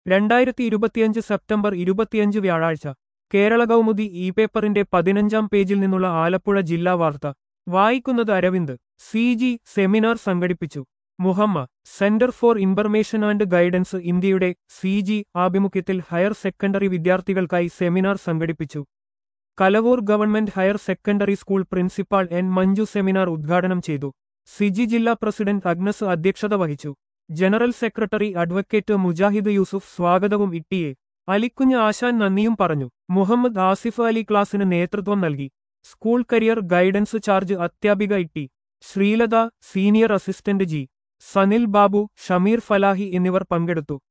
രണ്ടായിരത്തി ഇരുപത്തിയഞ്ച് സെപ്റ്റംബർ ഇരുപത്തിയഞ്ച് വ്യാഴാഴ്ച കേരള കൗമുദി ഇ പേപ്പറിന്റെ പതിനഞ്ചാം പേജിൽ നിന്നുള്ള ആലപ്പുഴ ജില്ലാ വാർത്ത വായിക്കുന്നത് അരവിന്ദ് സി ജി സെമിനാർ സംഘടിപ്പിച്ചു Muhamma centre for information and guidance ഇന്ത്യയുടെ സി ജി ആഭിമുഖ്യത്തിൽ ഹയർ സെക്കൻഡറി വിദ്യാർത്ഥികൾക്കായി സെമിനാർ സംഘടിപ്പിച്ചു Kalavoor government higher secondary school principal N Manju seminar ഉദ്ഘാടനം ചെയ്തു സിജി ജില്ലാ പ്രസിഡന്റ് അഗ്നസ് അധ്യക്ഷത വഹിച്ചു general secretary advocate Mujahid Yusuf സ്വാഗതവും ഇട്ടിയെ അലിക്കുഞ്ഞ് ആശാൻ നന്ദിയും പറഞ്ഞു മുഹമ്മദ് ആസിഫ് അലി ക്ലാസിന് നേതൃത്വം നൽകി സ്കൂൾ കരിയർ ഗൈഡൻസ് ചാർജ് അധ്യാപിക Itty Sreelatha senior assistant G Sanil Babu Shameer Falahi എന്നിവർ പങ്കെടുത്തു